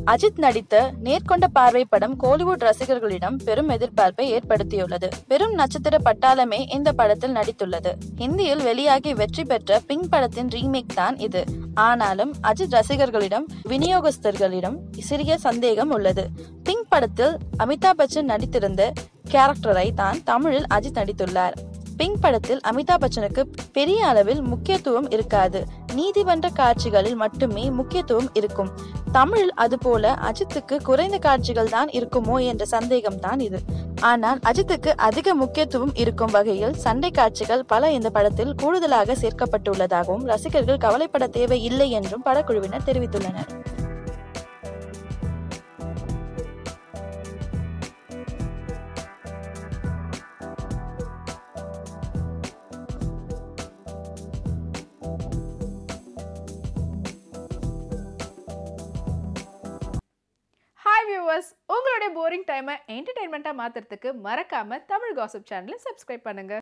அஜித் நடித்த நேர்கொண்ட பார்வை படம் கோலிவுட் ரசிகர்களிடம் பெரும் எதிர்பார்ப்பை ஏற்படுத்தியுள்ளது பெரும் நட்சத்திர பட்டாளமே இந்த படத்தில் நடித்துள்ளது ஹிந்தியில் வெளியாகி வெற்றி பெற்ற பிங்க் படத்தின் ரீமேக் தான் இது ஆனாலும் அஜித் ரசிகர்களிடம் விநியோகஸ்தர்களிடம் சிறிய சந்தேகம் உள்ளது பிங்க் படத்தில் அமிதாப் பச்சன் நடித்திருந்த கேரக்டரை தான் தமிழில் அஜித் நடித்துள்ளார் பிங்க் படத்தில் அமிதாப் பச்சனுக்கு பெரிய அளவில் முக்கியத்துவம் இருக்காது நீதிமன்ற காட்சிகளில் மட்டுமே முக்கியத்துவம் இருக்கும் தமிழில் அதுபோல அஜித்துக்கு குறைந்த காட்சிகள் தான் இருக்குமோ என்ற சந்தேகம் தான் இது ஆனால் அஜித்துக்கு அதிக முக்கியத்துவம் இருக்கும் வகையில் சண்டை காட்சிகள் பல இந்த படத்தில் கூடுதலாக சேர்க்கப்பட்டுள்ளதாகவும் ரசிகர்கள் கவலைப்பட தேவை இல்லை என்றும் படக்குழுவினர் தெரிவித்துள்ளனர் ஹாய் வியூவர்ஸ் உங்களுடைய போரிங் டைமை என்டர்டைன்மெண்ட்டாக மாற்றுறதுக்கு மறக்காம தமிழ் காசிப் சேனலை சப்ஸ்கிரைப் பண்ணுங்க